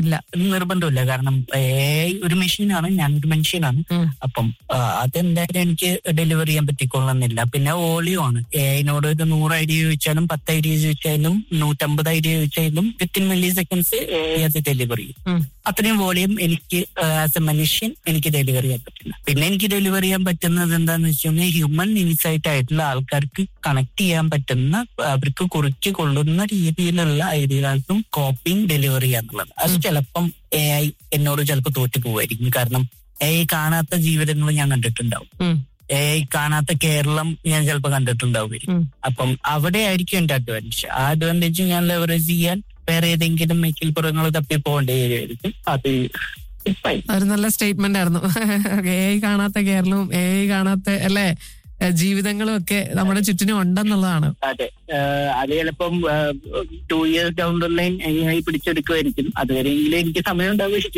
ഇല്ല നിർബന്ധമില്ല കാരണം AI ഒരു മെഷീനാണ് ഞാനൊരു മനുഷ്യനാണ് ഉം. അപ്പം ആ, അതെന്തായാലും എനിക്ക് ഡെലിവറി ചെയ്യാൻ പറ്റിക്കൊള്ളുന്നില്ല പിന്നെ ഓളിയോ ആണ് എഐനോട് ഒരു നൂറ് ഐഡിയ ചോദിച്ചാലും പത്ത് ഐഡിയ ചോദിച്ചാലും നൂറ്റമ്പത് ഐഡിയ ചോദിച്ചാലും വിത്തിൻ മില്ലി സെക്കൻഡ്സ് അത് ഡെലിവറി ചെയ്യും ഉം. അത്രയും വോളിയം എനിക്ക് ആസ് എ മനുഷ്യൻ എനിക്ക് ഡെലിവറി ചെയ്യാൻ പറ്റില്ല പിന്നെ എനിക്ക് ഡെലിവറി ചെയ്യാൻ പറ്റുന്നത് എന്താന്ന് വെച്ച് കഴിഞ്ഞാൽ ഹ്യൂമൻ ഇൻസൈറ്റ് ആയിട്ടുള്ള ആൾക്കാർക്ക് കണക്ട് ചെയ്യാൻ പറ്റുന്ന അവർക്ക് കുറിച്ച് കൊള്ളുന്ന രീതിയിലുള്ള ഐഡിയകൾക്കും കോപ്പിയും ഡെലിവറി ചെയ്യാന്നുള്ളത് അത് ചിലപ്പം എ ഐ എന്നോട് ചിലപ്പോൾ തോറ്റു പോവായിരിക്കും കാരണം എ ഐ കാണാത്ത ജീവിതങ്ങൾ ഞാൻ കണ്ടിട്ടുണ്ടാവും ഉം. എ ഐ കാണാത്ത കേരളം ഞാൻ ചിലപ്പോൾ കണ്ടിട്ടുണ്ടാവും ഉം. അപ്പം അവിടെ ആയിരിക്കും എന്റെ അഡ്വാൻറ്റേജ് ആ അഡ്വാൻറ്റേജ് ഞാൻ ലെവറേജ് ചെയ്യാൻ വേറെ ഏതെങ്കിലും മെക്കിൽപ്പുറങ്ങൾ തപ്പി പോകേണ്ടി വരുമായിരിക്കും അത് ഇപ്പം ഒരു നല്ല സ്റ്റേറ്റ്മെന്റ് ആയിരുന്നു എ ഐ കാണാത്ത കേരളവും എ ഐ കാണാത്ത അല്ലെ ജീവിതങ്ങളും ഒക്കെ നമ്മുടെ ചുറ്റിനും ഉണ്ടെന്നുള്ളതാണ് അതെ ഏഹ് അത് ചിലപ്പം two years down the line AI പിടിച്ചെടുക്കുമായിരിക്കും അതുവരെയെങ്കിലും എനിക്ക് സമയം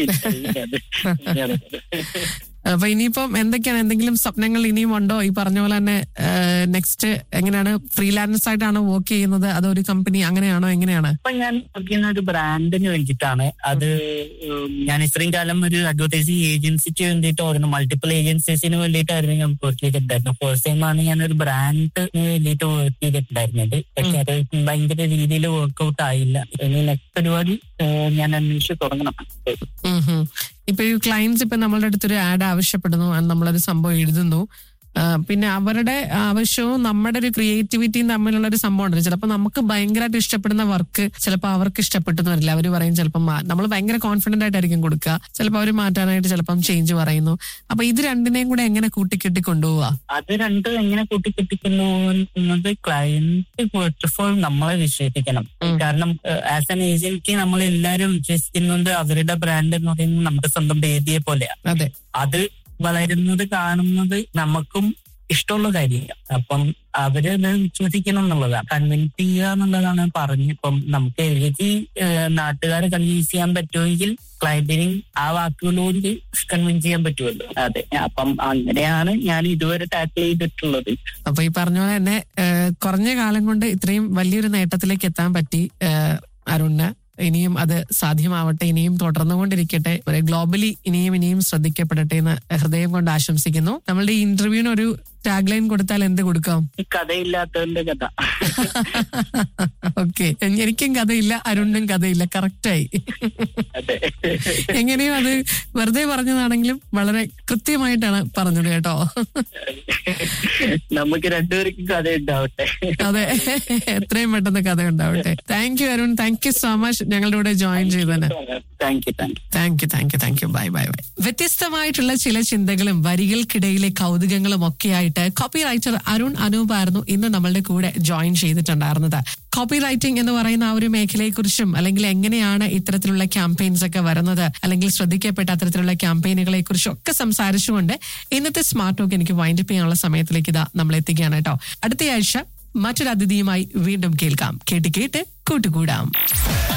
ഉണ്ടാവുകയും അപ്പൊ ഇനിയിപ്പം എന്തൊക്കെയാണ് എന്തെങ്കിലും സ്വപ്നങ്ങൾ ഇനിയും ഉണ്ടോ ഈ പറഞ്ഞ പോലെ തന്നെ നെക്സ്റ്റ് എങ്ങനെയാണ് ഫ്രീലാൻസ് ആയിട്ടാണോ വർക്ക് ചെയ്യുന്നത് അതോ ഒരു കമ്പനി അങ്ങനെയാണോ എങ്ങനെയാണ് ഇപ്പൊ ഞാൻ വർക്ക് ചെയ്യുന്ന ഒരു ബ്രാൻഡിന് വേണ്ടിയിട്ടാണ് അത് ഉം, ഞാൻ ഇത്രയും കാലം ഒരു അഡ്വർടൈസിങ് ഏജൻസിക്ക് വേണ്ടിയിട്ടായിരുന്നു മൾട്ടിപ്പിൾ ഏജൻസീസിന് വേണ്ടിയിട്ടായിരുന്നു ഞാൻ വർക്ക് ചെയ്തിട്ടുണ്ടായിരുന്നത് ഫസ്റ്റ് ടൈം ആണ് ഞാൻ ഒരു ബ്രാൻഡിന് വേണ്ടിയിട്ട് വർക്ക് ചെയ്തിട്ടുണ്ടായിരുന്നത് പക്ഷെ അത് ഭയങ്കര രീതിയിൽ വർക്ക്ഔട്ട് ആയില്ല ഇനി നെക്സ്റ്റ് പരിപാടി ഏഹ്, ഞാൻ അന്വേഷിച്ച് തുടങ്ങണം ഉം ഹും. ഇപ്പൊ ഈ ക്ലയൻസ് ഇപ്പൊ നമ്മളുടെ അടുത്തൊരു ആഡ് ആവശ്യപ്പെടുന്നു and നമ്മളൊരു സംഭവം എഴുതുന്നു ആ, പിന്നെ അവരുടെ ആവശ്യവും നമ്മുടെ ഒരു ക്രിയേറ്റിവിറ്റിയും തമ്മിലുള്ള ഒരു സംഭവം ഉണ്ടല്ലോ ചിലപ്പോൾ നമുക്ക് ഭയങ്കരമായിട്ട് ഇഷ്ടപ്പെടുന്ന വർക്ക് ചിലപ്പോൾ അവർക്ക് ഇഷ്ടപ്പെട്ടെന്ന് വരില്ല അവർ പറയും ചിലപ്പം നമ്മൾ ഭയങ്കര കോൺഫിഡന്റ് ആയിട്ടായിരിക്കും കൊടുക്കുക ചിലപ്പോൾ അവർ മാറ്റാനായിട്ട് ചിലപ്പം ചേഞ്ച് പറയുന്നു അപ്പൊ ഇത് രണ്ടിനെയും കൂടെ എങ്ങനെ കൂട്ടിക്കെട്ടി കൊണ്ടുപോവാ അത് രണ്ടും എങ്ങനെ കൂട്ടിക്കെട്ടിക്കുന്നു എന്നത് ക്ലയന്റ് ഫസ്റ്റ് ഓഫ് ഓൾ നമ്മളെ വിശ്വസിക്കണം ഉം. കാരണം ആസ് എൻ ഏജൻസി നമ്മൾ എല്ലാവരും വിശ്വസിക്കുന്നുണ്ട് അവരുടെ ബ്രാൻഡ് എന്ന് പറയുന്നത് നമ്മുടെ സ്വന്തം ബേദിയെ പോലെയാണ് അതെ അത് വളരുന്നത് കാണുന്നത് നമുക്കും ഇഷ്ടമുള്ള കാര്യമാണ് അപ്പം അവര് അത് വിശ്വസിക്കണം എന്നുള്ളതാണ് കൺവിൻസ് ചെയ്യുക എന്നുള്ളതാണ് പറഞ്ഞ് ഇപ്പം നമുക്ക് എഴുതി ഏഹ്, നാട്ടുകാരെ കൺവിൻസ് ചെയ്യാൻ പറ്റുമെങ്കിൽ ക്ലയന്റിന് ആ വാക്കുകളോട് കൺവിൻസ് ചെയ്യാൻ പറ്റുമല്ലോ അതെ അപ്പം അങ്ങനെയാണ് ഞാൻ ഇതുവരെ ടാക്കിൾ ചെയ്തിട്ടുള്ളത് അപ്പൊ ഈ പറഞ്ഞ പോലെ തന്നെ ഏഹ്, കുറഞ്ഞ കാലം കൊണ്ട് ഇത്രയും വലിയൊരു നേട്ടത്തിലേക്ക് എത്താൻ പറ്റി ഏഹ്, അരുണിന് ഇനിയും അത് സാധ്യമാവട്ടെ ഇനിയും തുടർന്നുകൊണ്ടിരിക്കട്ടെ ഗ്ലോബലി ഇനിയും ഇനിയും ശ്രദ്ധിക്കപ്പെടട്ടെ എന്ന് ഹൃദയം കൊണ്ട് ആശംസിക്കുന്നു നമ്മളുടെ ഈ ഇന്റർവ്യൂവിന് ഒരു ടാഗ് ലൈൻ കൊടുത്താൽ എന്ത് കൊടുക്കാം ഈ കഥയില്ലാത്തതിന്റെ കഥ ഓക്കെ എനിക്കും കഥയില്ല അരുണിനും കഥയില്ല കറക്റ്റായി അതെ എങ്ങനെയും അത് വെറുതെ പറഞ്ഞതാണെങ്കിലും വളരെ കൃത്യമായിട്ടാണ് പറഞ്ഞത് കേട്ടോ നമുക്ക് രണ്ടുപേർക്കും കഥ ഉണ്ടാവട്ടെ അതെ എത്രയും പെട്ടെന്ന് കഥ ഉണ്ടാവട്ടെ thank you Arun thank you so much ഞങ്ങളുടെ കൂടെ ജോയിൻ ചെയ്തതിന് thank you thank you thank you thank you thank you bye bye bye വ്യത്യസ്തമായിട്ടുള്ള ചില ചിന്തകളും വരികൾക്കിടയിലെ കൗതുകങ്ങളും ഒക്കെയായിട്ട് കോപ്പി റൈറ്റർ അരുൺ അനൂപായിരുന്നു ഇന്ന് നമ്മളുടെ കൂടെ ജോയിൻ ചെയ്തിട്ടുണ്ടായിരുന്നത് കോപ്പി റൈറ്റിംഗ് എന്ന് പറയുന്ന ആ ഒരു മേഖലയെക്കുറിച്ചും അല്ലെങ്കിൽ എങ്ങനെയാണ് ഇത്തരത്തിലുള്ള ക്യാമ്പയിൻസ് ഒക്കെ വരുന്നത് അല്ലെങ്കിൽ ശ്രദ്ധിക്കപ്പെട്ട അത്തരത്തിലുള്ള ക്യാമ്പയിനുകളെ കുറിച്ചും ഒക്കെ സംസാരിച്ചുകൊണ്ട് ഇന്നത്തെ സ്മാർട്ട് ടോക്ക് എനിക്ക് വൈൻഡപ്പ് ചെയ്യാനുള്ള സമയത്തിലേക്ക് ഇതാ നമ്മൾ എത്തിക്കുകയാണ് കേട്ടോ അടുത്തയാഴ്ച മറ്റൊരു അതിഥിയുമായി വീണ്ടും കേൾക്കാം കേട്ട് കേട്ട് കൂട്ടുകൂടാം